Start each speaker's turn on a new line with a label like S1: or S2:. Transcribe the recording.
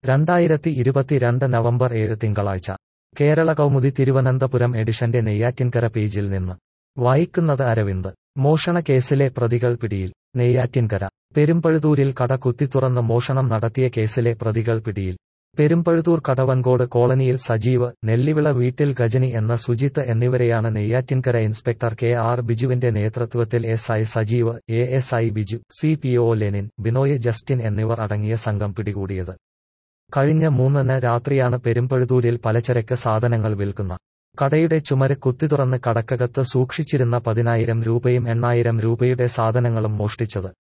S1: രണ്ടായിരത്തി ഇരുപത്തിരണ്ട് നവംബർ ഏഴ് തിങ്കളാഴ്ച കേരള കൗമുദി തിരുവനന്തപുരം എഡിഷന്റെ നെയ്യാറ്റിൻകര പേജിൽ നിന്ന് വായിക്കുന്നത് അരവിന്ദ് മോഷണ കേസിലെ പ്രതികൾ പിടിയിൽ നെയ്യാറ്റിൻകര പെരുമ്പഴുതൂരിൽ കട കുത്തിത്തുറന്ന് മോഷണം നടത്തിയ കേസിലെ പ്രതികൾ പിടിയിൽ പെരുമ്പഴുതൂർ കടവൻകോട് കോളനിയിൽ സജീവ് നെല്ലിവിള വീട്ടിൽ ഗജനി എന്ന സുജിത്ത് എന്നിവരെയാണ് നെയ്യാറ്റിൻകര ഇൻസ്പെക്ടർ കെ ആർ ബിജുവിന്റെ നേതൃത്വത്തിൽ S I Sajeev A S I Biju C P O Lenin Binoy Justin എന്നിവർ അടങ്ങിയ സംഘം പിടികൂടിയത് കഴിഞ്ഞ മൂന്നിന് രാത്രിയാണ് പെരുമ്പഴുതൂരിൽ പലചരക്ക് സാധനങ്ങൾ വിൽക്കുന്ന കടയുടെ ചുമര് കുത്തിത്തുറന്ന് കടക്കകത്ത് സൂക്ഷിച്ചിരുന്ന പതിനായിരം രൂപയും എണ്ണായിരം രൂപയുടെ സാധനങ്ങളും മോഷ്ടിച്ചത്